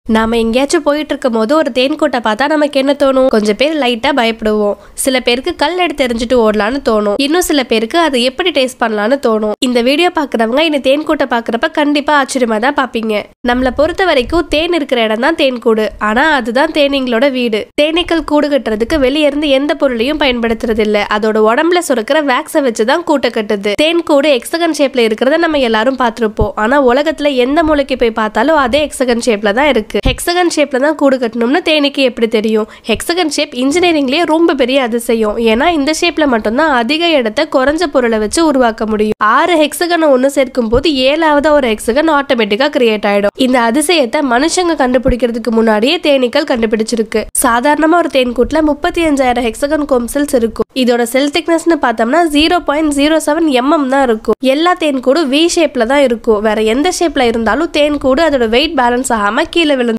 நாம எங்கேயாச்சும் போயிட்டு இருக்கும் போது ஒரு தேன் கூட்டை பார்த்தா நமக்கு என்ன தோணும் கொஞ்சம் பேர் லைட்டா பயப்படுவோம் சில பேருக்கு கல் எடுத்து எரிஞ்சிட்டு ஓடலான்னு தோணும் இன்னும் சில பேருக்கு அதை எப்படி டேஸ்ட் பண்ணலான்னு தோணும் இந்த வீடியோ பாக்குறவங்க இந்த தேன் கூட்டை பாக்குறப்ப கண்டிப்பா ஆச்சரியமா தான் பாப்பீங்க நம்மளை பொறுத்த வரைக்கும் தேன் இருக்கிற இடம் தான் தேன் கூடு ஆனா அதுதான் தேனீங்களோட வீடு தேனீக்கள் கூடு கட்டுறதுக்கு வெளிய இருந்து எந்த பொருளையும் பயன்படுத்துறது இல்ல அதோட உடம்புல சுரக்கிற வேக்ஸை வச்சு தான் கூட்டை கட்டுது தேன் கூடு எக்ஸகன் ஷேப்ல இருக்கிறத நம்ம எல்லாரும் பார்த்திருப்போம் ஆனா உலகத்துல எந்த மூலைக்கு போய் பார்த்தாலும் அதே எக்ஸகன் ஷேப்ல தான் இருக்கு ஹெக்ஸகன் ஷேப்ல தான் கூடு கட்டணும்னு தேனிக்கு எப்படி தெரியும் ஹெக்ஸகன் ஷேப் இன்ஜினியரிங்லயே ரொம்ப பெரிய அதிசயம் ஏன்னா இந்த ஷேப்ல மட்டும்தான் அதிக இடத்தை குறைஞ்ச பொருளை வச்சு உருவாக்க முடியும் ஆறு ஹெக்ஸகனை ஒன்று சேர்க்கும் போது ஏழாவது ஒரு ஹெக்ஸகன் ஆட்டோமேட்டிக்கா கிரியேட் ஆயிடும் இந்த அதிசயத்தை மனுஷங்க கண்டுபிடிக்கிறதுக்கு முன்னாடியே தேனீக்கள் கண்டுபிடிச்சிருக்கு சாதாரணமா ஒரு தேன்கூட்ல முப்பத்தி அஞ்சாயிரம் ஹெக்ஸகன் கோம்செல்ஸ் இருக்கும் இதோட செல் திக்னஸ்னு பார்த்தோம்னா zero point zero seven mm தான் இருக்கும் எல்லா தேன்கூடும் வி ஷேப்ல தான் இருக்கும் வேற எந்த ஷேப்ல இருந்தாலும் தேன்கூடு அதோட வெயிட் பேலன்ஸ் ஆகாம கீழே